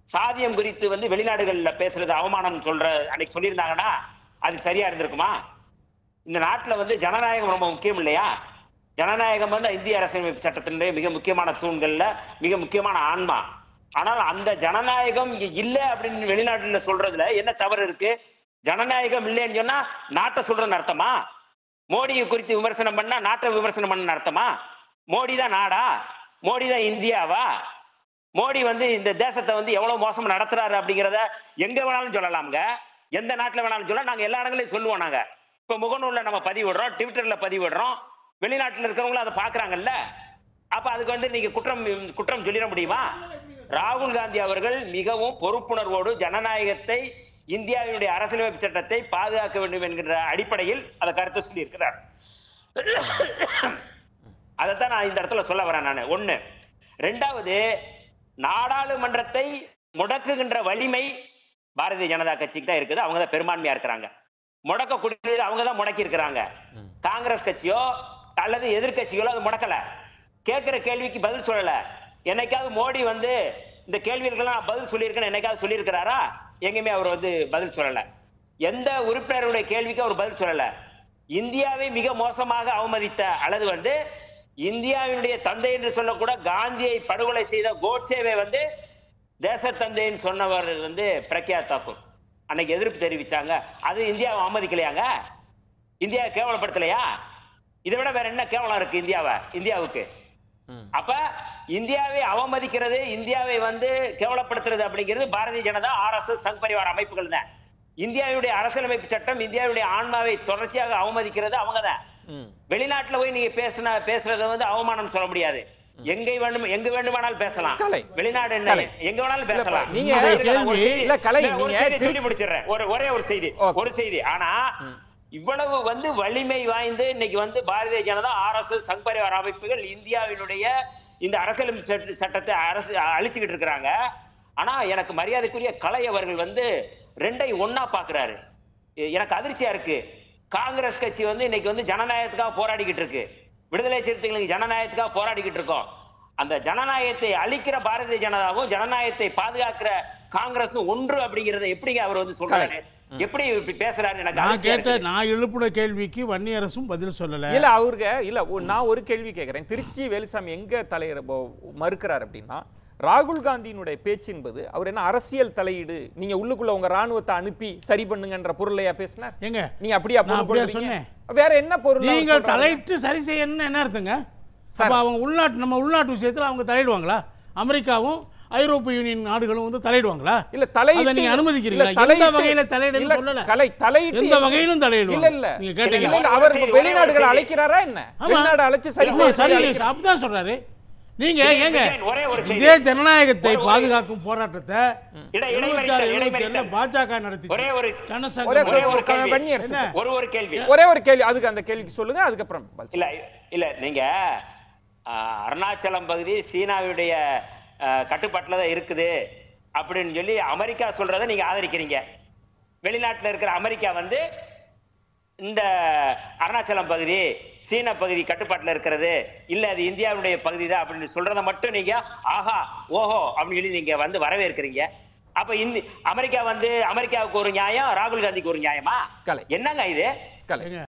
சாதியம் குறித்து வந்து வெளிநாடுகள்ல பேசுறது அவமானம் சொல்ற அன்னைக்கு சொல்லியிருந்தாங்கன்னா அது சரியா இருந்திருக்குமா இந்த நாட்டுல வந்து ஜனநாயகம் ரொம்ப முக்கியம் இல்லையா ஜனநாயகம் வந்து இந்திய அரசியலமைப்பு சட்டத்தினுடைய மிக முக்கியமான தூண்கள்ல மிக முக்கியமான ஆன்மா ஆனால் அந்த ஜனநாயகம் இங்க இல்ல அப்படின்னு வெளிநாட்டுல சொல்றதுல என்ன தவறு இருக்கு ஜனநாயகம் இல்லைன்னு சொன்னா நாட்டை சொல்றதுன்னு அர்த்தமா மோடியை குறித்து விமர்சனம் பண்ணா நாட்டை விமர்சனம் பண்ண அர்த்தமா மோடி தான் நாடா மோடி தான் இந்தியாவா மோடி வந்து இந்த தேசத்தை வந்து எவ்வளவு மோசமா நடத்துறாரு அப்படிங்கிறத எங்க வேணாலும் சொல்லலாம்ங்க எந்த நாட்டுல வேணாலும் சொல்ல நாங்க எல்லா இடங்களையும் சொல்லுவோம் நாங்க இப்ப முகநூல்ல நம்ம பதிவிடுறோம் ட்விட்டர்ல பதிவிடுறோம் வெளிநாட்டுல இருக்கிறவங்களும் அதை பாக்குறாங்கல்ல அப்ப அதுக்கு வந்து நீங்க குற்றம் குற்றம் சொல்லிட முடியுமா ராகுல் காந்தி அவர்கள் மிகவும் பொறுப்புணர்வோடு ஜனநாயகத்தை இந்தியாவினுடைய அரசியலமைப்பு சட்டத்தை பாதுகாக்க வேண்டும் என்கின்ற அடிப்படையில் அதை கருத்து சொல்லியிருக்கிறார் அதைத்தான் நான் இந்த இடத்துல சொல்ல வரேன் நான் ஒண்ணு ரெண்டாவது நாடாளுமன்றத்தை முடக்குகின்ற வலிமை பாரதிய ஜனதா கட்சிக்கு தான் இருக்குது அவங்க தான் பெரும்பான்மையா இருக்கிறாங்க முடக்கக்கூடியது அவங்க தான் முடக்கி இருக்கிறாங்க ம். காங்கிரஸ் கட்சியோ அல்லது எதிர்க்கட்சிகளோ அது முடக்கல கேட்கிற கேள்விக்கு பதில் சொல்லல என்னைக்காவது மோடி வந்து இந்த கேள்விகளுக்கெல்லாம் நான் பதில் சொல்லியிருக்கேன்னு என்னைக்காவது சொல்லியிருக்கிறாரா எங்கேயுமே அவர் வந்து பதில் சொல்லல எந்த உறுப்பினருடைய கேள்விக்கு அவர் பதில் சொல்லல இந்தியாவை மிக மோசமாக அவமதித்த அல்லது வந்து இந்தியாவினுடைய தந்தை என்று சொல்லக்கூட காந்தியை படுகொலை செய்த கோட்சேவை வந்து தேச தந்தைன்னு சொன்னவர் வந்து பிரக்யா தாக்கூர் அன்னைக்கு எதிர்ப்பு தெரிவிச்சாங்க அது இந்தியாவை அவமதிக்கலையாங்க இந்தியாவை கேவலப்படுத்தலையா இதை விட வேற என்ன கேவலம் இருக்கு இந்தியாவை இந்தியாவுக்கு ம். அப்ப இந்தியாவை அவமதிக்கிறது இந்தியாவை வந்து கேவலப்படுத்துறது அப்படிங்கிறது பாரதிய ஜனதா ஆர்எஸ்எஸ் சங் பரிவார அமைப்புகள் தான் இந்தியாவுடைய அரசியலமைப்பு சட்டம் இந்தியாவுடைய ஆன்மாவை தொடர்ச்சியாக அவமதிக்கிறது அவங்க தான் ம். வெளிநாட்டுல போய் நீங்க பேசின பேசுறத வந்து அவமானம் சொல்ல முடியாது எங்க வேண்டும் எங்க வேண்டுமானாலும் பேசலாம் கலை. வெளிநாடு என்ன கலை. எங்க வேணாலும் பேசலாம் நீங்க இல்ல, இல்ல, கேள்வி- ஒரு செய்தி- இல்ல, கலை, இல்ல, ஒரு நீங்க செய்தி சொல்லி திருச்சி- முடிச்சிடுறேன் ஒரு ஒரே ஒரு செய்தி Okay. ஒரு செய்தி ஆனா ம். இவ்வளவு வந்து வலிமை வாய்ந்து இன்னைக்கு வந்து பாரதிய ஜனதா ஆர்எஸ்எஸ் சங் பரிவார அமைப்புகள் இந்தியாவினுடைய இந்த அரசியல் சட்ட- சட்டத்தை அரசு அழிச்சுக்கிட்டு இருக்கிறாங்க ஆனா எனக்கு மரியாதைக்குரிய கலை அவர்கள் வந்து ரெண்டை ஒண்ணா பாக்குறாரு எ- எனக்கு அதிர்ச்சியா இருக்கு காங்கிரஸ் கட்சி வந்து இன்னைக்கு வந்து ஜனநாயகத்துக்காக போராடிக்கிட்டு இருக்கு விடுதலை சிறுத்தைகளுக்கு ஜனநாயகத்துக்காக போராடிக்கிட்டு இருக்கோம் அந்த ஜனநாயகத்தை அழிக்கிற பாரதிய ஜனதாவும் ஜனநாயகத்தை பாதுகாக்கிற காங்கிரஸும் ஒன்று அப்படிங்கறத எப்படிங்க அவர் வந்து சொல்றாரு எப்படி இப்படி பேசுறாரு எனக்கு நான் அதிர்ச்சியா கேட்ட இருக்கு. நான் எழுப்புன கேள்விக்கு வன்னியரசும் பதில் சொல்லல இல்ல அவருக்கு இல்ல ஒ- நான் ஒரு கேள்வி கேட்கிறேன் திருச்சி வேலுசாமி எங்க தலையிற மறுக்கிறார் அப்படின்னா ராகுல் காந்தியினுடைய பேச்சு என்பது அவர் என்ன அரசியல் தலையீடு நீங்க உள்ளுக்குள்ள உங்க ராணுவத்தை அனுப்பி சரி பண்ணுங்கன்ற பொருளையா பேசினார் ஏங்க நீங்க அப்படியா நான் பொருள் அப்படியா கொள்றீங்க? வேற என்ன பொருள் அவர் நீங்கள் சொல்றாரு? தலையிட்டு சரி செய்யணும்னு என்ன அர்த்தங்க சார். அப்ப அவங்க உள்நாட்டு நம்ம உள்நாட்டு விஷயத்துல அவங்க தலையிடுவாங்களா அமெரிக்காவும் ஐரோப்பிய யூனியன் நாடுகளும் வந்து தலையிடுவாங்களா இல்ல தலையிட்டு அதை நீங்க அனுமதிக்கிறீங்களா? இல்ல, எந்த தலையிட்டு- வகையில தலையிடுன்னு இல்ல, சொல்லல. கலை தலையிட்டு எந்த வகையிலும் தலையிடுவாங்க. இல்ல இல்ல நீங்க இல்ல, கேட்டீங்களா? இல்ல, அவர் ஒரே ஒரு வெளிநாடுகள் செய்தி. அழைக்கிறாரா என்ன ஆமா. வெளிநாடு அழைச்சு சரி இல்ல, செய்ய ஆமா, சொல்லி சரி அழைக்கிறாரா? அப்படிதான் சொல்றாரு நீங்க விஜய், ஏங்க விஜய், ஒரே ஒரு செய்தி. இதே ஜனநாயகத்தை ஒரு- ஒரு- பாதுகாக்கும் போராட்டத்தை இடை- எழுபத்தாறு, இடைமறித்தல், எழுபத்தேழுல இடைமறித்தல். பாஜக நடத்தி ஒரே ஒரு ஒரே ஜனசங்கம் ஒரே ஒரு ஒரு கேள்வி. வன்னியர் என்ன? ஒரு ஒரு கேள்வி ஒரே ஒரு கேள்வி அதுக்கு அந்த கேள்விக்கு சொல்லுங்க அதுக்கப்புறம் பதில் இல்ல இல்ல நீங்க ஆஹ், அருணாச்சலம் பகுதி சீனாவுடைய ஆஹ், கட்டுப்பாட்டுல தான் இருக்குது அப்படின்னு சொல்லி அமெரிக்கா சொல்றதை நீங்க ஆதரிக்கிறீங்க வெளிநாட்டுல இருக்கிற அமெரிக்கா வந்து இந்த அருணாச்சலம் பகுதி சீன பகுதி கட்டுப்பாட்டுல இருக்கிறது இல்ல அது இந்தியாவுடைய பகுதி தான் அப்படின்னு சொல்றத மட்டும் நீங்க ஆஹா ஓஹோ அப்படின்னு சொல்லி நீங்க வந்து வரவேற்கிறீங்க அப்ப இந்த அமெரிக்கா வந்து அமெரிக்காவுக்கு ஒரு நியாயம் ராகுல் காந்திக்கு ஒரு நியாயமா கலை. என்னங்க இது கலை ஏங்க,